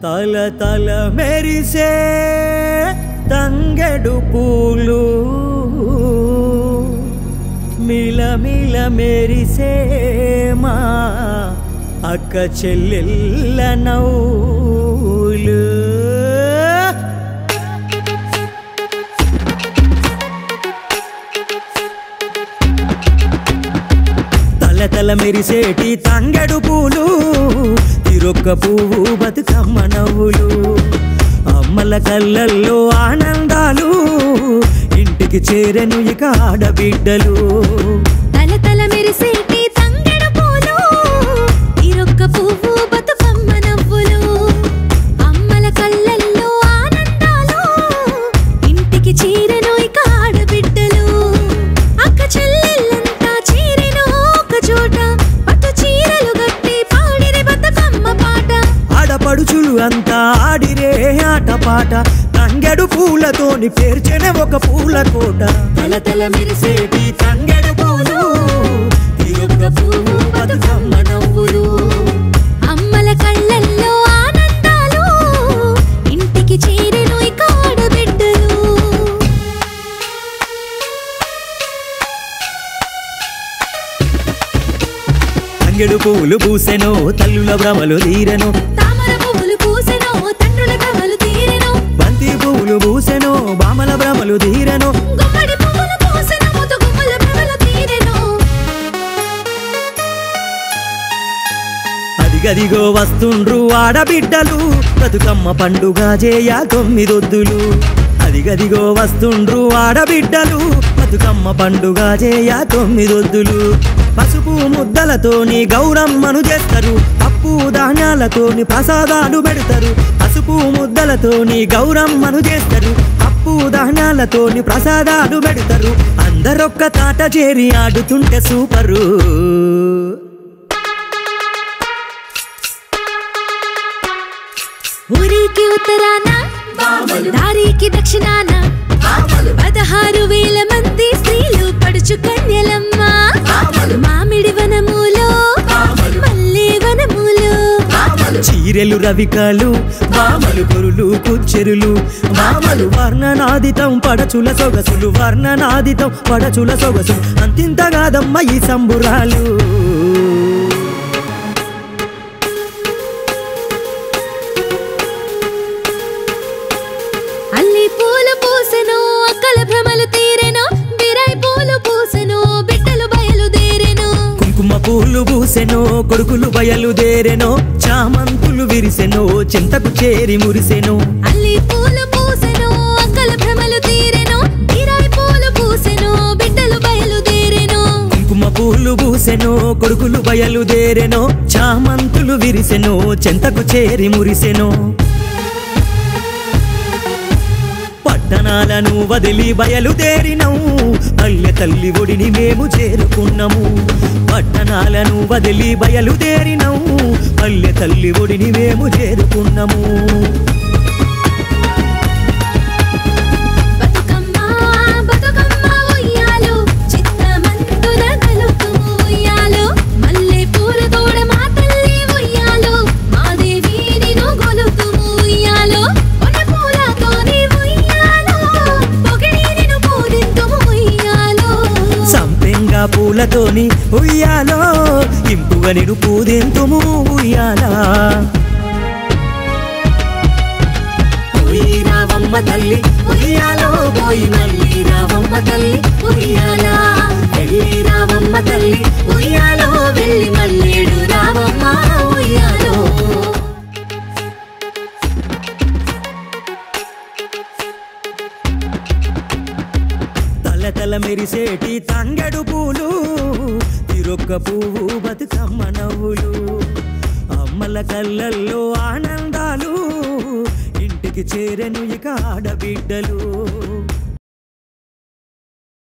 తల తల మెరిసే తంగెడు పూలు మిల మిల మెరిసే మా అక్క చెల్లెళ్ళ నవ్వులు తల తల మెరిసేటి తంగెడు పూలు తిరొక్క పువ్వు బతుకమ్మ నవ్వులు అమ్మల కళ్ళల్లో ఆనందాలు ఇంటికి చేరెను ఇక ఆడబిడ్డలు తల తల మెరిసేటి తంగెడు పూలు ఈరొక్క పువ్వు బతుకమ్మ నవ్వులు అమ్మల కళ్ళల్లో ఆనందాలు ఇంటికి చీరెను ఇక ఆడబిడ్డలు అక్క చెల్లెళ్ళంతా చీరెను ఒక చోట పట్టు చీరలు గట్టి పాడిరి బతుకమ్మ పాట ఆడపడుచులు అంతా ఆడిరే ఆటపాట తంగెడు పూలతోని పేర్చెన ఒక పూల కోట తల తల మెరిసేటి తంగెడు పూలు తిరొక్క పువ్వు బతుకమ్మ నవ్వులు అమ్మల కళ్ళల్లో ఆనందాలు ఇంటికి చేరెను ఇక ఆడబిడ్డలు తంగెడు పువ్వులు పూసెను తల్లుల భ్రమలు తీరెను తామర పువ్వులు పూసెను తండ్రుల కమలు తీరెను బంతి పువ్వులు పూసెను బామల భ్రమలు తీరెను గుమ్మడి పువ్వులు పూసెను ముద్దు గుమ్మల భ్రమలు తీరెను అదిగదిగో వస్తుండ్రు ఆడబిడ్డలు బతుకమ్మ పండుగ చేయ తొమ్మిదొద్దులు అదిగదిగో వస్తుండ్రు ఆడబిడ్డలు బతుకమ్మ పండుగ చేయ తొమ్మిదొద్దులు పసుపు ముద్దలతోని గౌరమ్మను చేస్తారు పప్పు ధాన్యాలతోని ప్రసాదాలు పెడతారు పసుపు ముద్దలతోని గౌరమ్మను చేస్తారు పప్పు ధాన్యాలతోని ప్రసాదాలు పెడతారు అందరొక్క తాట చేరి ఆడుతుంటే సూపరు ఊరికి ఉత్తరాన దారికి దక్షిణాన పదహారు వేల మంది స్త్రీలు పడుచు కన్యలమ్మ మామిడి వనములో మల్లె వనములో చీరెలు రవికాలు మామలు పొరులు కుచ్చెరులు మామలు వర్ణనాదితం పడచుల సొగసులు వర్ణనాదితం పడచుల సొగసు అంతింతగాదమ్మ ఈ సంబురాలు అల్లి పూలు పూసెను అక్కల భ్రమలు తీరెను బిరాయి పూలు పూసెను బిడ్డలు బయలుదేరెను కుంకుమ పూలు పూసెనో కొడుకులు బయలుదేరెనో చామంతులు విరిసెనో చింతకు చేరి మురిసెనో అల్లి పూలు పూసెను అక్కల భ్రమలు తీరెను బిరాయి పూలు పూసెను బిడ్డలు బయలుదేరెను కుంకుమ పూలు పూసెనో కొడుకులు బయలుదేరెనో చామంతులు విరిసెనో చెంతకు చేరి మురిసెనో పట్టణాలను వదిలి బయలుదేరినము అల్లె తల్లి ఒడిని మేము చేరుకున్నాము పట్టణాలను వదిలి బయలుదేరినము అల్లె తల్లి ఒడిని మేము చేరుకున్నాము బతుకమ్మ బతుకమ్మ ఉయ్యాలో చిత్తమంతుల గలుపుము ఉయ్యాలో మల్లె పూల తోడ మా తల్లి ఉయ్యాలో మాదేవి నిను గొలుతుము ఉయ్యాలో కొన పూలతోని ఉయ్యాలో పొగిడి నిను పూజింతుము ఉయ్యాలో సంపెంగా పూలతోని ఉయ్యాలో ఇంపుగా నిన్ను పూదెంతుము ఉయ్యాలా పోయి రావమ్మ తల్లి ఉయ్యాలో పోయి మళ్ళీ రావమ్మ తల్లి ఉయ్యాలా వెళ్ళి రావమ్మ తల్లి ఉయ్యాలో వెళ్ళి మల్లేడు రావమ్మ ఉయ్యాలో తల తల మెరిసేటి తంగెడు పూలు తిరొక్క పువ్వు బతుకమ్మ నవ్వులు అమ్మల కళ్ళల్లో ఆనందాలు ఇంటికి చేరెను ఇక ఆడబిడ్డలు